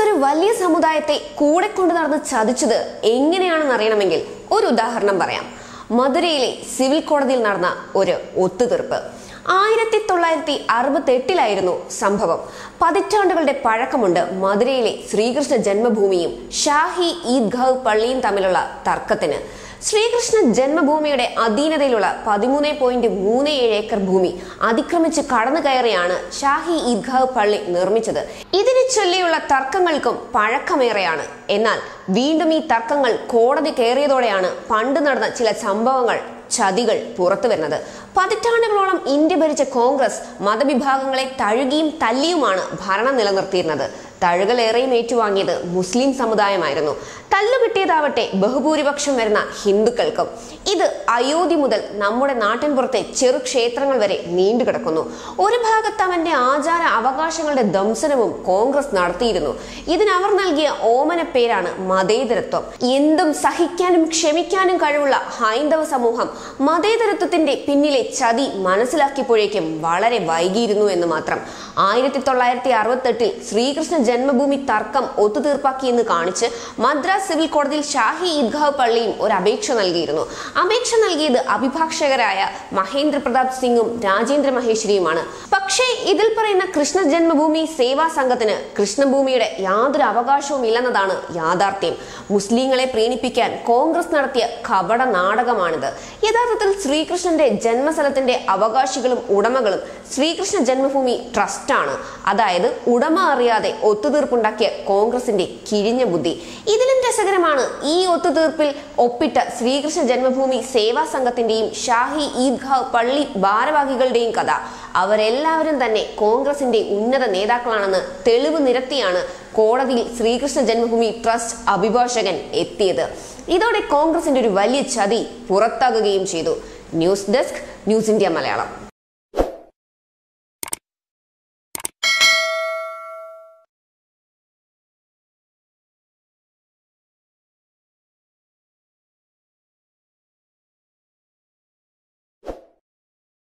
ഒരു വലിയ സമുദായത്തെ കൂടെ കൊണ്ടു നടന്ന് ചതിച്ചത് എങ്ങനെയാണെന്ന് അറിയണമെങ്കിൽ ഒരു ഉദാഹരണം പറയാം മധുരയിലെ സിവിൽ കോടതിയിൽ നടന്ന ഒരു ഒത്തുതീർപ്പ് ആയിരത്തി തൊള്ളായിരത്തി അറുപത്തി എട്ടിലായിരുന്നു സംഭവം പതിറ്റാണ്ടുകളുടെ പഴക്കമുണ്ട് മധുരയിലെ ശ്രീകൃഷ്ണ ജന്മഭൂമിയും ഷാഹി ഈദ്ഗാവ് പള്ളിയും തമ്മിലുള്ള തർക്കത്തിന് ശ്രീകൃഷ്ണ ജന്മഭൂമിയുടെ അധീനതയിലുള്ള പതിമൂന്ന് പോയിന്റ് മൂന്ന് ഏഴ് ഏക്കർ ഭൂമി അതിക്രമിച്ച് കടന്നു കയറിയാണ് ഷാഹി ഈദ്ഗാവ് പള്ളി നിർമ്മിച്ചത് ഇതിനെ ചൊല്ലിയുള്ള തർക്കങ്ങൾക്കും പഴക്കമേറെയാണ് എന്നാൽ വീണ്ടും ഈ തർക്കങ്ങൾ കോടതി കയറിയതോടെയാണ് പണ്ട് നടന്ന ചില സംഭവങ്ങൾ ചതികൾ പുറത്തു വരുന്നത് പതിറ്റാണ്ടുകളോളം ഇന്ത്യ ഭരിച്ച കോൺഗ്രസ് മതവിഭാഗങ്ങളെ തഴുകിയും തല്ലിയുമാണ് ഭരണം നിലനിർത്തിയിരുന്നത് തഴുകളേറെയും ഏറ്റുവാങ്ങിയത് മുസ്ലിം സമുദായമായിരുന്നു തല്ലുകിട്ടിയതാവട്ടെ ബഹുഭൂരിപക്ഷം വരുന്ന ഹിന്ദുക്കൾക്കും ഇത് അയോധ്യ മുതൽ നമ്മുടെ നാട്ടിൻപുറത്തെ ചെറു ക്ഷേത്രങ്ങൾ വരെ നീണ്ടുകിടക്കുന്നു ഒരു ഭാഗത്ത് അവന്റെ ആചാര അവകാശങ്ങളുടെ ദംശനവും കോൺഗ്രസ് നടത്തിയിരുന്നു ഇതിനവർ നൽകിയ ഓമന പേരാണ് മതേതരത്വം എന്തും സഹിക്കാനും ക്ഷമിക്കാനും കഴിവുള്ള ഹൈന്ദവ സമൂഹം മതേതരത്വത്തിന്റെ പിന്നിലെ ചതി മനസ്സിലാക്കിയപ്പോഴേക്കും വളരെ വൈകിയിരുന്നു എന്ന് മാത്രം ആയിരത്തി തൊള്ളായിരത്തി അറുപത്തെട്ടിൽ ശ്രീകൃഷ്ണ ജന്മഭൂമി തർക്കം ഒത്തുതീർപ്പാക്കിയെന്ന് കാണിച്ച് മദ്രാസ് സിവിൽ കോടതിയിൽ ഷാഹി ഈദ്ഗാവ് പള്ളിയും ഒരു അപേക്ഷ നൽകിയിരുന്നു അപേക്ഷ നൽകിയത് അഭിഭാഷകരായ മഹേന്ദ്ര പ്രതാപ് സിംഗും രാജേന്ദ്ര മഹേശ്വരിയുമാണ് പക്ഷേ ഇതിൽ പറയുന്ന കൃഷ്ണ ജന്മഭൂമി സേവാ സംഘത്തിന് കൃഷ്ണഭൂമിയുടെ യാതൊരു അവകാശവും ഇല്ലെന്നതാണ് യാഥാർത്ഥ്യം മുസ്ലിങ്ങളെ പ്രീണിപ്പിക്കാൻ കോൺഗ്രസ് നടത്തിയ കപട നാടകമാണിത് യഥാർത്ഥത്തിൽ ശ്രീകൃഷ്ണന്റെ ജന്മസ്ഥലത്തിന്റെ അവകാശികളും ഉടമകളും ശ്രീകൃഷ്ണ ജന്മഭൂമി ട്രസ്റ്റാണ് അതായത് ഉടമ അറിയാതെ ഒത്തുതീർപ്പുണ്ടാക്കിയ കോൺഗ്രസിന്റെ കിഴിഞ്ഞ ബുദ്ധി ഇതിലും രസകരമാണ് ഈ ഒത്തുതീർപ്പിൽ ഒപ്പിട്ട ശ്രീകൃഷ്ണ ജന്മഭൂമി സേവാ സംഘത്തിന്റെയും ഷാഹി ഈദ്ഗാവ് പള്ളി ഭാരവാഹികളുടെയും കഥ അവരെല്ലാവരും തന്നെ കോൺഗ്രസിന്റെ ഉന്നത നേതാക്കളാണെന്ന് തെളിവ് നിരത്തിയാണ് കോടതിയിൽ ശ്രീകൃഷ്ണ ജന്മഭൂമി ട്രസ്റ്റ് അഭിഭാഷകൻ എത്തിയത് ഇതോടെ കോൺഗ്രസിന്റെ ഒരു വലിയ ചതി പുറത്താകുകയും ചെയ്തു news desk news India Malayalam